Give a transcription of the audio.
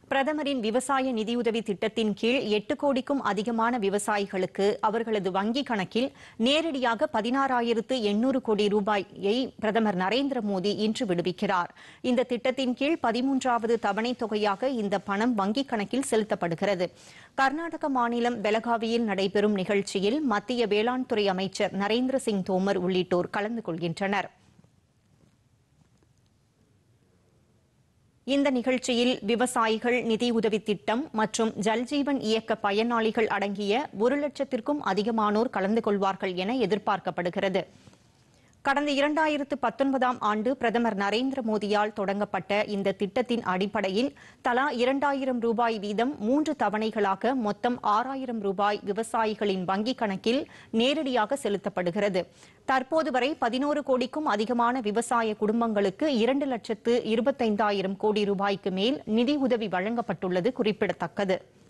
பிரதமரின் விவசாய நிதியுதவி திட்டத்தின் கீழ் எட்டு கோடிக்கும் அதிகமான விவசாயிகளுக்கு அவர்களது வங்கிக் கணக்கில் நேரடியாக பதினாறாயிரத்து எண்ணூறு கோடி ரூபாயை பிரதமர் நரேந்திர மோடி இன்று விடுவிக்கிறார் இந்த திட்டத்தின் கீழ் பதிமூன்றாவது தவணைத் தொகையாக இந்த பணம் வங்கிக் கணக்கில் செலுத்தப்படுகிறது கர்நாடக மாநிலம் பெலகாவியில் நடைபெறும் நிகழ்ச்சியில் மத்திய வேளாண் துறை அமைச்சர் நரேந்திர சிங் தோமர் உள்ளிட்டோர் கலந்து கொள்கின்றனர் இந்த நிகழ்ச்சியில் விவசாயிகள் நிதியுதவி திட்டம் மற்றும் ஜல்ஜீவன் இயக்க பயனாளிகள் அடங்கிய ஒரு லட்சத்திற்கும் அதிகமானோர் கலந்து கொள்வார்கள் என எதிர்பார்க்கப்படுகிறது கடந்த இரண்டாயிரத்து பத்தொன்பதாம் ஆண்டு பிரதமர் நரேந்திர மோடியால் தொடங்கப்பட்ட இந்த திட்டத்தின் அடிப்படையில் தலா இரண்டாயிரம் ரூபாய் வீதம் மூன்று தவணைகளாக மொத்தம் ஆறாயிரம் ரூபாய் விவசாயிகளின் வங்கிக் கணக்கில் நேரடியாக செலுத்தப்படுகிறது தற்போது வரை பதினோரு கோடிக்கும் அதிகமான விவசாய குடும்பங்களுக்கு இரண்டு லட்சத்து இருபத்தைந்தாயிரம் கோடி ரூபாய்க்கு மேல் நிதியுதவி வழங்கப்பட்டுள்ளது குறிப்பிடத்தக்கது